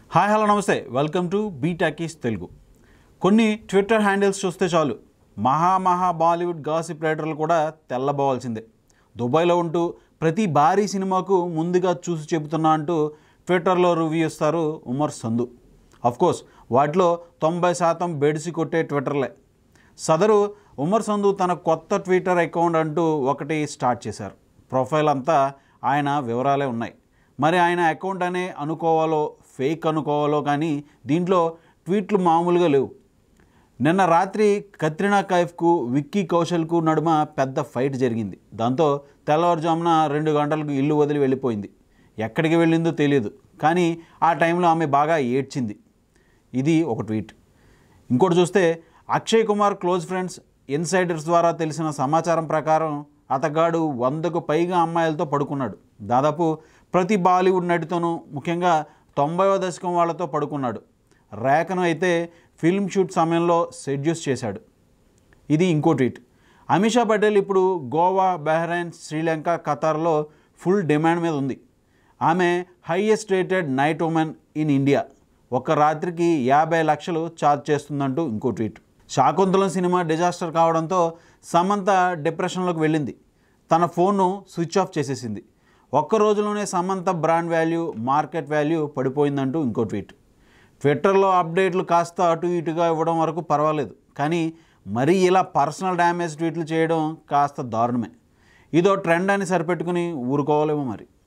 hi hello నమస్తే welcome to బీటాకీస్ తెలుగు కొన్ని ట్విట్టర్ హ్యాండిల్స్ చూస్తే చాలు మహా మహా బాలీవుడ్ గాసిప్ రైటర్లు కూడా తెల్లబోవాల్సిందే దుబాయ్లో ఉంటూ ప్రతి భారీ సినిమాకు ముందుగా చూసి చెబుతున్నా అంటూ ట్విట్టర్లో రివ్యూ ఇస్తారు ఉమర్ సందు కోర్స్ వాటిలో తొంభై శాతం బెడిసి కొట్టే ట్విట్టర్లే సదరు ఉమర్ సందు తన కొత్త ట్విట్టర్ అకౌంట్ అంటూ ఒకటి స్టార్ట్ చేశారు ప్రొఫైల్ అంతా ఆయన వివరాలే ఉన్నాయి మరి ఆయన అకౌంట్ అనే అనుకోవాలో ఫేక్ అనుకోవాలో కానీ దీంట్లో ట్వీట్లు మామూలుగా లేవు నిన్న రాత్రి కత్రినా కైఫ్కు విక్కీ కౌశల్కు నడుమ పెద్ద ఫైట్ జరిగింది దాంతో తెల్లవారుజామున రెండు గంటలకు ఇల్లు వదిలి వెళ్ళిపోయింది ఎక్కడికి వెళ్ళిందో తెలియదు కానీ ఆ టైంలో ఆమె బాగా ఏడ్చింది ఇది ఒక ట్వీట్ ఇంకోటి చూస్తే Akshay Kumar close friends insiders ద్వారా తెలిసిన సమాచారం ప్రకారం అతగాడు వందకు పైగా అమ్మాయిలతో పడుకున్నాడు దాదాపు ప్రతి బాలీవుడ్ నటితోనూ ముఖ్యంగా తొంభైవ దశకం వాళ్ళతో పడుకున్నాడు రేఖను అయితే ఫిల్మ్ షూట్ సమయంలో సెడ్యూస్ చేశాడు ఇది ఇంకో ట్వీట్ అమిషా పటేల్ ఇప్పుడు గోవా బహ్రైన్ శ్రీలంక ఖతార్లో ఫుల్ డిమాండ్ మీద ఉంది ఆమె highest rated night women in India ఒక రాత్రికి యాభై లక్షలు ఛార్జ్ చేస్తుందంటూ ఇంకో ట్వీట్ శాకుంతలం సినిమా డిజాస్టర్ కావడంతో సమంత డిప్రెషన్లోకి వెళ్ళింది తన ఫోన్ను స్విచ్ ఆఫ్ చేసేసింది ఒక్క రోజులోనే Samantha brand value market value పడిపోయిందంటూ ఇంకో ట్వీట్ ట్విట్టర్లో అప్డేట్లు కాస్త అటు ఇటుగా ఇవ్వడం వరకు పర్వాలేదు కానీ మరీ ఇలా పర్సనల్ డ్యామేజ్ ట్వీట్లు చేయడం కాస్త దారుణమే ఇదో ట్రెండ్ అని సరిపెట్టుకుని ఊరుకోవాలేమో మరి